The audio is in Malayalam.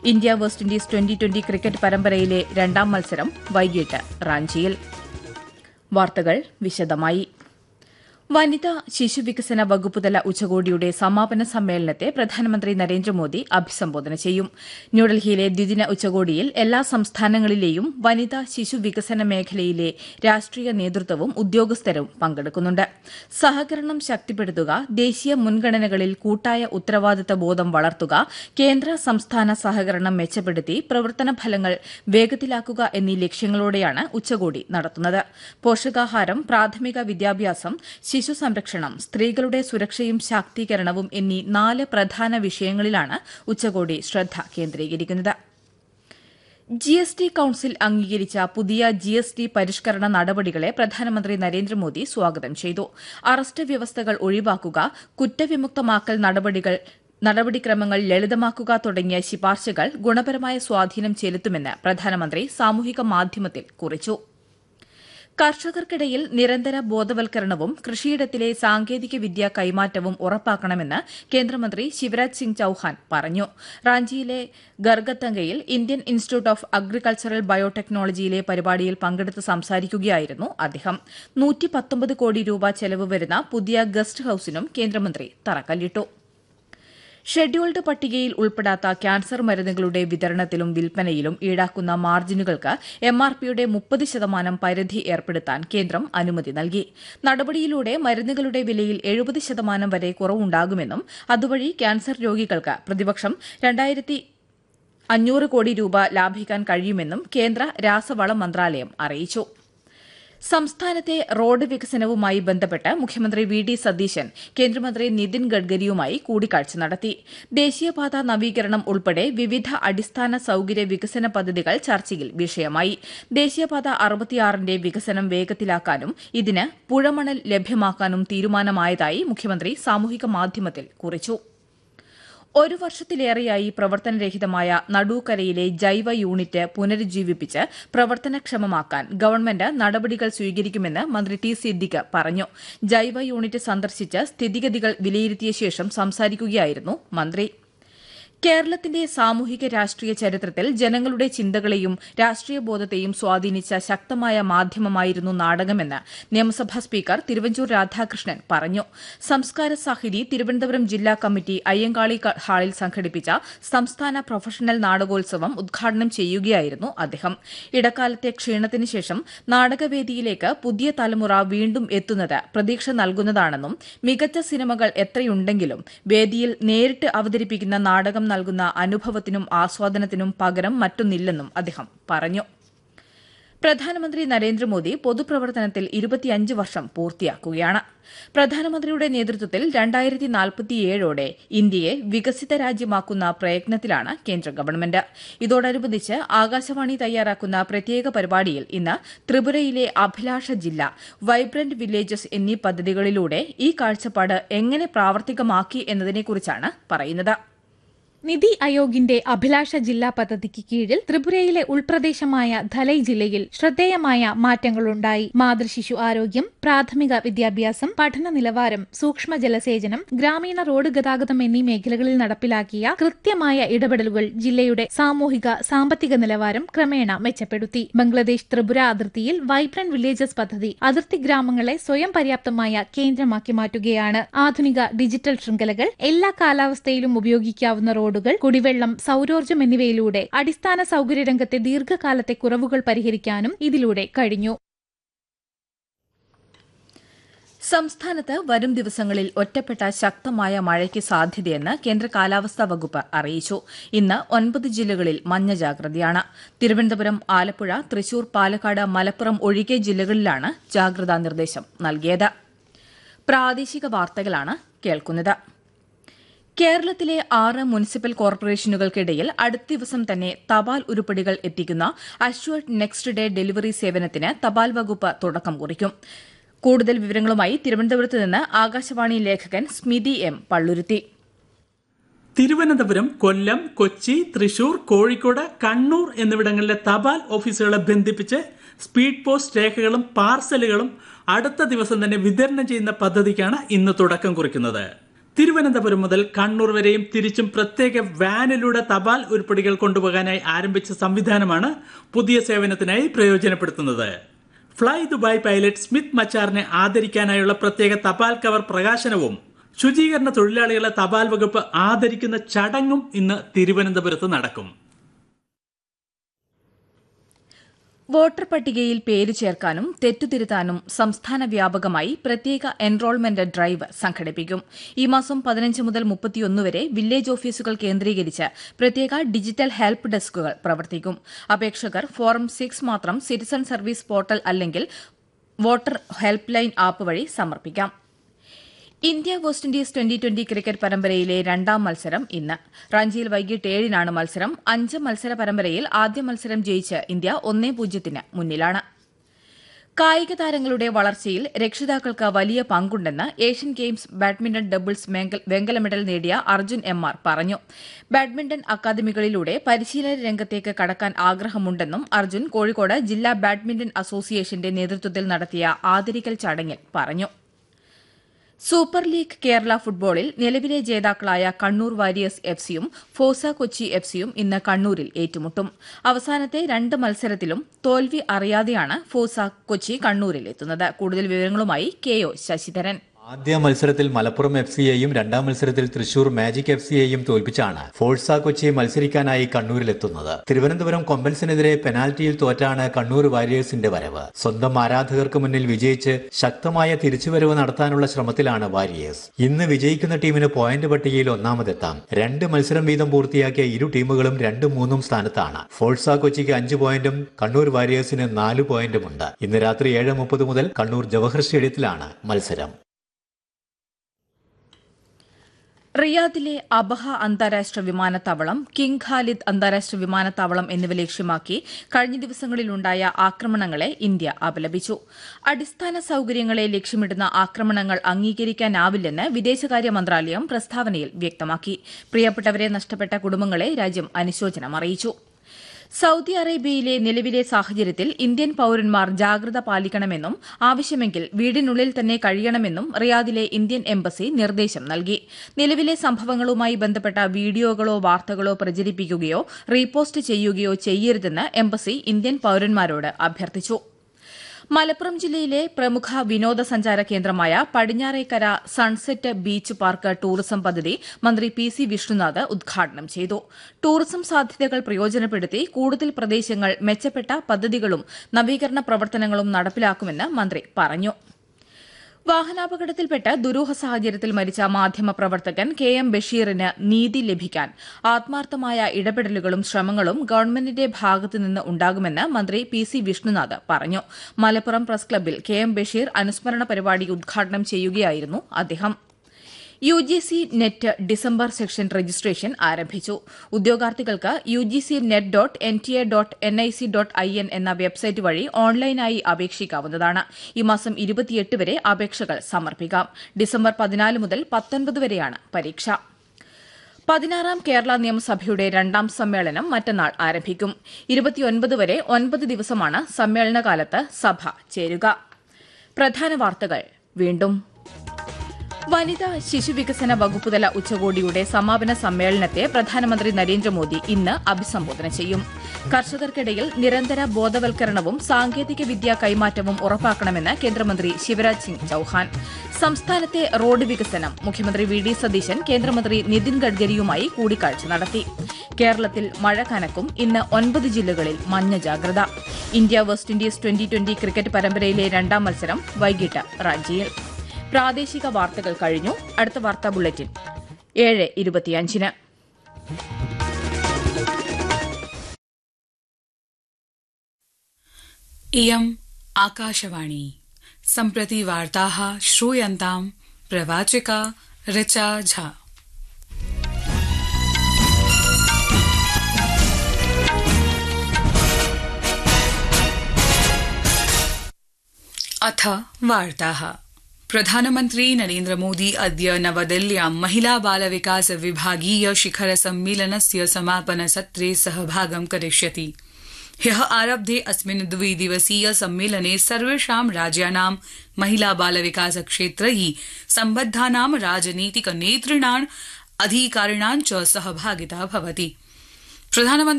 India West Indies twenty twenty cricket പരമ്പരയിലെ രണ്ടാം മത്സരം വൈകിട്ട് റാഞ്ചിയിൽ വാർത്തകൾ വിശദമായി വനിതാ ശിശുവികസന വകുപ്പുതല ഉച്ചകോടിയുടെ സമാപന സമ്മേളനത്തെ പ്രധാനമന്ത്രി നരേന്ദ്രമോദി അഭിസംബോധന ചെയ്യും ന്യൂഡൽഹിയിലെ ദ്വിദിന ഉച്ചകോടിയിൽ എല്ലാ സംസ്ഥാനങ്ങളിലെയും വനിതാ ശിശു വികസന മേഖലയിലെ രാഷ്ട്രീയ നേതൃത്വവും ഉദ്യോഗസ്ഥരും പങ്കെടുക്കുന്നുണ്ട് സഹകരണം ശക്തിപ്പെടുത്തുക ദേശീയ മുൻഗണനകളിൽ കൂട്ടായ ഉത്തരവാദിത്ത ബോധം വളർത്തുക കേന്ദ്ര സംസ്ഥാന സഹകരണം മെച്ചപ്പെടുത്തി പ്രവർത്തന ഫലങ്ങൾ വേഗത്തിലാക്കുക എന്നീ ലക്ഷ്യങ്ങളോടെയാണ് ഉച്ചകോടി നടത്തുന്നത് പോഷകാഹാരം പ്രാഥമിക വിദ്യാഭ്യാസം ശിശു സംരക്ഷണം സ്ത്രീകളുടെ സുരക്ഷയും ശാക്തീകരണവും എന്നീ നാല് പ്രധാന വിഷയങ്ങളിലാണ് ഉച്ചകോടി ശ്രദ്ധ കേന്ദ്രീകരിക്കുന്നത് ജി എസ് ടി കൌൺസിൽ അംഗീകരിച്ച പുതിയ ജി എസ് ടി പരിഷ്കരണ നടപടികളെ പ്രധാനമന്ത്രി നരേന്ദ്രമോദി സ്വാഗതം ചെയ്തു അറസ്റ്റ് വ്യവസ്ഥകൾ ഒഴിവാക്കുക കുറ്റവിമുക്തമാക്കൽ നടപടികൾ നടപടിക്രമങ്ങൾ ലളിതമാക്കുക തുടങ്ങിയ ശുപാർശകൾ ഗുണപരമായ സ്വാധീനം ചെലുത്തുമെന്ന് പ്രധാനമന്ത്രി സാമൂഹിക മാധ്യമത്തിൽ കുറിച്ചു കർഷകർക്കിടയിൽ നിരന്തര ബോധവൽക്കരണവും കൃഷിയിടത്തിലെ സാങ്കേതിക വിദ്യ കൈമാറ്റവും ഉറപ്പാക്കണമെന്ന് കേന്ദ്രമന്ത്രി ശിവരാജ് സിംഗ് ചൌഹാൻ പറഞ്ഞു റാഞ്ചിയിലെ ഗർഗത്തങ്കയിൽ ഇന്ത്യൻ ഇൻസ്റ്റിറ്റ്യൂട്ട് ഓഫ് അഗ്രികൾച്ചറൽ ബയോടെക്നോളജിയിലെ പരിപാടിയിൽ പങ്കെടുത്ത് സംസാരിക്കുകയായിരുന്നു അദ്ദേഹം കോടി രൂപ ചെലവ് വരുന്ന പുതിയ ഗസ്റ്റ് ഹൌസിനും കേന്ദ്രമന്ത്രി തറക്കല്ലിട്ടു ഷെഡ്യൂൾഡ് പട്ടികയിൽ ഉൾപ്പെടാത്ത ക്യാൻസർ മരുന്നുകളുടെ വിതരണത്തിലും വിൽപ്പനയിലും ഈടാക്കുന്ന മാർജിനുകൾക്ക് എംആർപിയുടെ മുപ്പത് ശതമാനം പരിധി ഏർപ്പെടുത്താൻ കേന്ദ്രം അനുമതി നൽകി നടപടിയിലൂടെ മരുന്നുകളുടെ വിലയിൽ എഴുപത് ശതമാനം വരെ കുറവുണ്ടാകുമെന്നും അതുവഴി ക്യാൻസർ രോഗികൾക്ക് പ്രതിവർഷം രണ്ടായിരത്തി അഞ്ഞൂറ് കോടി രൂപ ലാഭിക്കാൻ കഴിയുമെന്നും കേന്ദ്ര രാസവള മന്ത്രാലയം അറിയിച്ചു സംസ്ഥാനത്തെ റോഡ് വികസനവുമായി ബന്ധപ്പെട്ട് മുഖ്യമന്ത്രി വി ഡി സതീശൻ കേന്ദ്രമന്ത്രി നിതിൻ ഗഡ്കരിയുമായി കൂടിക്കാഴ്ച നടത്തി ദേശീയപാത നവീകരണം ഉൾപ്പെടെ വിവിധ അടിസ്ഥാന സൌകര്യ വികസന പദ്ധതികൾ ചർച്ചയിൽ വിഷയമായി ദേശീയപാത അറുപത്തിയാറിന്റെ വികസനം വേഗത്തിലാക്കാനും ഇതിന് പുഴമണൽ ലഭ്യമാക്കാനും തീരുമാനമായതായി മുഖ്യമന്ത്രി സാമൂഹിക മാധ്യമത്തിൽ കുറിച്ചു ഒരു വർഷത്തിലേറെയായി പ്രവർത്തനരഹിതമായ നടൂക്കരയിലെ ജൈവ യൂണിറ്റ് പുനരുജ്ജീവിപ്പിച്ച് പ്രവർത്തനക്ഷമമാക്കാൻ ഗവൺമെന്റ് നടപടികൾ സ്വീകരിക്കുമെന്ന് മന്ത്രി ടി സിദ്ദിഖ് പറഞ്ഞു ജൈവ യൂണിറ്റ് സന്ദർശിച്ച് സ്ഥിതിഗതികൾ വിലയിരുത്തിയ ശേഷം സംസാരിക്കുകയായിരുന്നു മന്ത്രി കേരളത്തിന്റെ സാമൂഹിക രാഷ്ട്രീയ ചരിത്രത്തിൽ ജനങ്ങളുടെ ചിന്തകളെയും രാഷ്ട്രീയ ബോധത്തെയും സ്വാധീനിച്ച ശക്തമായ മാധ്യമമായിരുന്നു നാടകമെന്ന് നിയമസഭാ സ്പീക്കർ തിരുവഞ്ചൂർ രാധാകൃഷ്ണൻ പറഞ്ഞു സംസ്കാര സാഹിതി തിരുവനന്തപുരം ജില്ലാ കമ്മിറ്റി അയ്യങ്കാളി ഹാളിൽ സംഘടിപ്പിച്ച സംസ്ഥാന പ്രൊഫഷണൽ നാടകോത്സവം ഉദ്ഘാടനം ചെയ്യുകയായിരുന്നു അദ്ദേഹം ഇടക്കാലത്തെ ക്ഷീണത്തിന് ശേഷം നാടകവേദിയിലേക്ക് പുതിയ തലമുറ വീണ്ടും എത്തുന്നത് പ്രതീക്ഷ നൽകുന്നതാണെന്നും മികച്ച സിനിമകൾ എത്രയുണ്ടെങ്കിലും വേദിയിൽ നേരിട്ട് അവതരിപ്പിക്കുന്ന നാടകം നൽകുന്ന അനുഭവത്തിനും ആസ്വാദനത്തിനും പകരം മറ്റൊന്നില്ലെന്നും അദ്ദേഹം പറഞ്ഞു പ്രധാനമന്ത്രി നരേന്ദ്രമോദി പൊതുപ്രവർത്തനത്തിൽ ഇരുപത്തിയഞ്ച് വർഷം പൂർത്തിയാക്കുകയാണ് പ്രധാനമന്ത്രിയുടെ നേതൃത്വത്തിൽ രണ്ടായിരത്തി നാൽപ്പത്തിയേഴോടെ ഇന്ത്യയെ വികസിത രാജ്യമാക്കുന്ന പ്രയത്നത്തിലാണ് കേന്ദ്ര ഗവൺമെന്റ് ഇതോടനുബന്ധിച്ച് ആകാശവാണി തയ്യാറാക്കുന്ന പ്രത്യേക പരിപാടിയിൽ ഇന്ന് ത്രിപുരയിലെ അഭിലാഷ ജില്ല വൈബ്രന്റ് വില്ലേജസ് എന്നീ പദ്ധതികളിലൂടെ ഈ കാഴ്ചപ്പാട് എങ്ങനെ പ്രാവർത്തികമാക്കി എന്നതിനെക്കുറിച്ചാണ് പറയുന്നത് നിതി ആയോഗിന്റെ അഭിലാഷ ജില്ലാ പദ്ധതിക്ക് കീഴിൽ ത്രിപുരയിലെ ഉൾപ്രദേശമായ ധലൈ ജില്ലയിൽ ശ്രദ്ധേയമായ മാറ്റങ്ങളുണ്ടായി മാതൃശിശു ആരോഗ്യം പ്രാഥമിക വിദ്യാഭ്യാസം പഠന നിലവാരം സൂക്ഷ്മ ജലസേചനം ഗ്രാമീണ റോഡ് ഗതാഗതം എന്നീ മേഖലകളിൽ നടപ്പിലാക്കിയ കൃത്യമായ ഇടപെടലുകൾ ജില്ലയുടെ സാമൂഹിക സാമ്പത്തിക നിലവാരം ക്രമേണ മെച്ചപ്പെടുത്തി ബംഗ്ലാദേശ് ത്രിപുര അതിർത്തിയിൽ വൈബ്രന്റ് വില്ലേജസ് പദ്ധതി അതിർത്തി ഗ്രാമങ്ങളെ സ്വയം പര്യാപ്തമായ കേന്ദ്രമാക്കി മാറ്റുകയാണ് ആധുനിക ഡിജിറ്റൽ ശൃംഖലകൾ എല്ലാ കാലാവസ്ഥയിലും ഉപയോഗിക്കാവുന്ന റോഡ് റോഡുകൾ കുടിവെള്ളം സൌരോർജ്ജം എന്നിവയിലൂടെ അടിസ്ഥാന സൌകര്യരംഗത്തെ ദീർഘകാലത്തെ കുറവുകൾ പരിഹരിക്കാനും ഇതിലൂടെ കഴിഞ്ഞു സംസ്ഥാനത്ത് വരും ദിവസങ്ങളിൽ ഒറ്റപ്പെട്ട ശക്തമായ മഴയ്ക്ക് സാധ്യതയെന്ന് കേന്ദ്ര കാലാവസ്ഥാ വകുപ്പ് അറിയിച്ചു ഇന്ന് ഒൻപത് ജില്ലകളിൽ മഞ്ഞ ജാഗ്രതയാണ് തിരുവനന്തപുരം ആലപ്പുഴ തൃശൂർ പാലക്കാട് മലപ്പുറം ഒഴികെ ജില്ലകളിലാണ് ജാഗ്രതാ നിർദ്ദേശം നൽകിയത് പ്രാദേശിക വാർത്തകളാണ് കേൾക്കുന്നത് കേരളത്തിലെ ആറ് മുനിസിപ്പൽ കോർപ്പറേഷനുകൾക്കിടയിൽ അടുത്ത ദിവസം തന്നെ തപാൽ ഉരുപ്പടികൾ എത്തിക്കുന്ന അഷ്വർഡ് നെക്സ്റ്റ് ഡേ ഡെലിവറി സേവനത്തിന് തപാൽ വകുപ്പ് തുടക്കം കുറിക്കും കൂടുതൽ വിവരങ്ങളുമായി തിരുവനന്തപുരത്ത് നിന്ന് ആകാശവാണി ലേഖകൻ സ്മിതി എം പള്ളുരുത്തി തിരുവനന്തപുരം കൊല്ലം കൊച്ചി തൃശൂർ കോഴിക്കോട് കണ്ണൂർ എന്നിവിടങ്ങളിലെ തപാൽ ഓഫീസുകളെ ബന്ധിപ്പിച്ച് സ്പീഡ് പോസ്റ്റ് രേഖകളും പാർസലുകളും അടുത്ത ദിവസം തന്നെ വിതരണം ചെയ്യുന്ന പദ്ധതിക്കാണ് ഇന്ന് തുടക്കം കുറിക്കുന്നത് തിരുവനന്തപുരം മുതൽ കണ്ണൂർ വരെയും തിരിച്ചും പ്രത്യേക വാനിലൂടെ തപാൽ ഉരുപ്പടികൾ കൊണ്ടുപോകാനായി ആരംഭിച്ച സംവിധാനമാണ് പുതിയ സേവനത്തിനായി പ്രയോജനപ്പെടുത്തുന്നത് ഫ്ലൈ ദുബായ് പൈലറ്റ് സ്മിത്ത് മച്ചാറിനെ ആദരിക്കാനായുള്ള പ്രത്യേക തപാൽ കവർ പ്രകാശനവും ശുചീകരണ തൊഴിലാളികളെ തപാൽ വകുപ്പ് ആദരിക്കുന്ന ചടങ്ങും ഇന്ന് തിരുവനന്തപുരത്ത് നടക്കും വോട്ടർ പട്ടികയിൽ പേര് ചേർക്കാനും തെറ്റുതിരുത്താനും സംസ്ഥാന വ്യാപകമായി പ്രത്യേക എൻറോൾമെന്റ് ഡ്രൈവ് സംഘടിപ്പിക്കും ഈ മാസം പതിനഞ്ച് മുതൽ മുപ്പത്തിയൊന്ന് വരെ വില്ലേജ് ഓഫീസുകൾ കേന്ദ്രീകരിച്ച് പ്രത്യേക ഡിജിറ്റൽ ഹെൽപ്പ് ഡെസ്കുകൾ പ്രവർത്തിക്കും അപേക്ഷകർ ഫോറം സിക്സ് മാത്രം സിറ്റിസൺ സർവീസ് പോർട്ടൽ അല്ലെങ്കിൽ വോട്ടർ ഹെൽപ്പ് ലൈൻ ആപ്പ് വഴി സമർപ്പിക്കാം India West Indies twenty twenty cricket പരമ്പരയിലെ രണ്ടാം മത്സരം ഇന്ന് റാഞ്ചിയിൽ വൈകിട്ട് ഏഴിനാണ് മത്സരം അഞ്ച് മത്സര പരമ്പരയിൽ ആദ്യ മത്സരം ജയിച്ച് ഇന്ത്യ ഒന്നേ പൂജ്യത്തിന് മുന്നിലാണ് കായിക താരങ്ങളുടെ വളർച്ചയിൽ രക്ഷിതാക്കൾക്ക് വലിയ പങ്കുണ്ടെന്ന് ഏഷ്യൻ ഗെയിംസ് ബാഡ്മിന്റൺ ഡബിൾസ് വെങ്കല മെഡൽ നേടിയ അർജുൻ എം ആർ പറഞ്ഞു ബാഡ്മിന്റൺ അക്കാദമികളിലൂടെ പരിശീലന രംഗത്തേക്ക് കടക്കാൻ ആഗ്രഹമുണ്ടെന്നും അർജുൻ കോഴിക്കോട് ജില്ലാ ബാഡ്മിന്റൺ അസോസിയേഷന്റെ നേതൃത്വത്തിൽ നടത്തിയ ആദരിക്കൽ ചടങ്ങിൽ പറഞ്ഞു സൂപ്പർ ലീഗ് കേരള ഫുട്ബോളിൽ നിലവിലെ ജേതാക്കളായ കണ്ണൂർ വാരിയേഴ്സ് എഫ് സിയും ഫോസ കൊച്ചി എഫ് സിയും ഇന്ന് കണ്ണൂരിൽ ഏറ്റുമുട്ടും അവസാനത്തെ രണ്ട് മത്സരത്തിലും തോൽവി അറിയാതെയാണ് ഫോസ കൊച്ചി കണ്ണൂരിൽ എത്തുന്നത് കൂടുതൽ വിവരങ്ങളുമായി കെ ഒ ശശിധരൻ ആദ്യ മത്സരത്തിൽ മലപ്പുറം എഫ് സിയെയും രണ്ടാം മത്സരത്തിൽ തൃശൂർ മാജിക് എഫ് സിയെയും തോൽപ്പിച്ചാണ് ഫോഴ്സ കൊച്ചി മത്സരിക്കാനായി കണ്ണൂരിലെത്തുന്നത് തിരുവനന്തപുരം കൊമ്പൻസിനെതിരെ പെനാൽറ്റിയിൽ തോറ്റാണ് കണ്ണൂർ വാരിയേഴ്സിന്റെ വരവ് സ്വന്തം ആരാധകർക്ക് മുന്നിൽ വിജയിച്ച് ശക്തമായ തിരിച്ചുവരവ് നടത്താനുള്ള ശ്രമത്തിലാണ് വാരിയേഴ്സ് ഇന്ന് വിജയിക്കുന്ന ടീമിന് പോയിന്റ് പട്ടികയിൽ ഒന്നാമതെത്താം രണ്ട് മത്സരം വീതം പൂർത്തിയാക്കിയ ഇരു ടീമുകളും രണ്ടും മൂന്നും സ്ഥാനത്താണ് ഫോഴ്സ കൊച്ചിക്ക് അഞ്ച് പോയിന്റും കണ്ണൂർ വാരിയേഴ്സിന് നാല് പോയിന്റുമുണ്ട് ഇന്ന് രാത്രി ഏഴ് മുപ്പത് മുതൽ കണ്ണൂർ ജവഹർ സ്റ്റേഡിയത്തിലാണ് മത്സരം റിയാദിലെ അബഹ അന്താരാഷ്ട്ര വിമാനത്താവളം കിങ് ഖാലിദ് അന്താരാഷ്ട്ര വിമാനത്താവളം എന്നിവ ലക്ഷ്യമാക്കി കഴിഞ്ഞ ദിവസങ്ങളിലുണ്ടായ ആക്രമണങ്ങളെ ഇന്ത്യ അപലപിച്ചു അടിസ്ഥാന സൌകര്യങ്ങളെ ലക്ഷ്യമിടുന്ന ആക്രമണങ്ങൾ അംഗീകരിക്കാനാവില്ലെന്ന് വിദേശകാര്യ മന്ത്രാലയം പ്രസ്താവനയിൽ വ്യക്തമാക്കി പ്രിയപ്പെട്ടവരെ നഷ്ടപ്പെട്ട കുടുംബങ്ങളെ രാജ്യം അനുശോചനം അറിയിച്ചു സൌദി അറേബ്യയിലെ നിലവിലെ സാഹചര്യത്തിൽ ഇന്ത്യൻ പൌരന്മാർ ജാഗ്രത പാലിക്കണമെന്നും ആവശ്യമെങ്കിൽ വീടിനുള്ളിൽ തന്നെ കഴിയണമെന്നും റിയാദിലെ ഇന്ത്യൻ എംബസി നിർദ്ദേശം നൽകി നിലവിലെ സംഭവങ്ങളുമായി ബന്ധപ്പെട്ട വീഡിയോകളോ വാർത്തകളോ പ്രചരിപ്പിക്കുകയോ റീപോസ്റ്റ് ചെയ്യുകയോ ചെയ്യരുതെന്ന് എംബസി ഇന്ത്യൻ പൌരന്മാരോട് അഭ്യർത്ഥിച്ചു മലപ്പുറം ജില്ലയിലെ പ്രമുഖ വിനോദസഞ്ചാര കേന്ദ്രമായ Padinjarekkara sunset beach park tourism പദ്ധതി മന്ത്രി പി സി വിഷ്ണുനാഥ് ഉദ്ഘാടനം ചെയ്തു ടൂറിസം സാധ്യതകൾ പ്രയോജനപ്പെടുത്തി കൂടുതൽ പ്രദേശങ്ങൾ മെച്ചപ്പെട്ട പദ്ധതികളും നവീകരണ പ്രവർത്തനങ്ങളും നടപ്പിലാക്കുമെന്ന് മന്ത്രി പറഞ്ഞു വാഹനാപകടത്തിൽപ്പെട്ട് ദുരൂഹ സാഹചര്യത്തിൽ മരിച്ച മാധ്യമപ്രവർത്തകൻ കെ എം ബഷീറിന് നീതി ലഭിക്കാൻ ആത്മാർത്ഥമായ ഇടപെടലുകളും ശ്രമങ്ങളും ഗവൺമെന്റിന്റെ ഭാഗത്തുനിന്ന് ഉണ്ടാകുമെന്ന് മന്ത്രി പി സി വിഷ്ണുനാഥ് പറഞ്ഞു മലപ്പുറം പ്രസ് ക്ലബ്ബിൽ കെ എം ബഷീർ അനുസ്മരണ പരിപാടി ഉദ്ഘാടനം ചെയ്യുകയായിരുന്നു അദ്ദേഹം U G C NET December session registration ആരംഭിച്ചു ഉദ്യോഗാർത്ഥികൾക്ക് U G C NET dot N T A dot N I C dot I N എന്ന വെബ്സൈറ്റ് വഴി ഓൺലൈനായി അപേക്ഷിക്കാവുന്നതാണ് ഈ മാസം ഇരുപത്തിയെട്ട് വരെ അപേക്ഷകൾ സമർപ്പിക്കാം ഡിസംബർ പതിനാല് മുതൽ പത്തൊൻപത് വരെയാണ് പരീക്ഷ പതിനാറാം കേരള നിയമസഭയുടെ രണ്ടാം സമ്മേളനം മറ്റന്നാൾ ആരംഭിക്കും ഇരുപത്തിയൊൻപത് വരെ ഒൻപത് ദിവസമാണ് സമ്മേളനകാലത്ത് സഭ ചേരുക പ്രധാന വാർത്തകൾ വീണ്ടും വനിതാ ശിശുവികസന വകുപ്പുതല ഉച്ചകോടിയുടെ സമാപന സമ്മേളനത്തെ പ്രധാനമന്ത്രി നരേന്ദ്രമോദി ഇന്ന് അഭിസംബോധന ചെയ്യും കർഷകർക്കിടയിൽ നിരന്തര ബോധവൽക്കരണവും സാങ്കേതിക വിദ്യാ കൈമാറ്റവും ഉറപ്പാക്കണമെന്ന് കേന്ദ്രമന്ത്രി ശിവരാജ് സിംഗ് ചൌഹാൻ സംസ്ഥാനത്തെ റോഡ് വികസനം മുഖ്യമന്ത്രി വി ഡി സതീശൻ കേന്ദ്രമന്ത്രി നിതിൻ ഗഡ്കരിയുമായി കൂടിക്കാഴ്ച നടത്തി കേരളത്തിൽ മഴ കനക്കും ഇന്ന് ഒൻപത് ജില്ലകളിൽ മഞ്ഞ ജാഗ്രത India West Indies twenty twenty cricket പരമ്പരയിലെ രണ്ടാം മത്സരം വൈകിട്ട് റാഞ്ചിയിൽ പ്രാദേശിക വാർത്തകൾ കഴിഞ്ഞു അടുത്ത വാർത്താ ബുള്ളറ്റിൻ ഏഴ് ഇരുപത്തിയഞ്ചിന് इयम् आकाशवाणी सम्प्रति वार्ताः श्रूयन्ताम् प्रवाचिका ऋचा झा अथ वार्ताः प्रधानमन्त्री नरेन्द्रमोदी अद्य नवदिल्ल्यां महिला बाल विकास विभागीय शिखर सम्मेलनस्य समापन सत्रे सहभागं करिष्यति ह्यः आरब्धे अस्मिन् द्विदिवसीय सम्मेलने सर्वेषां राज्यानां महिला बाल विकास क्षेत्रैः सम्बद्धानां राजनीतिक नेतृणाम् अधिकारिणां च सहभागिता भवति प्रधानमन्त्री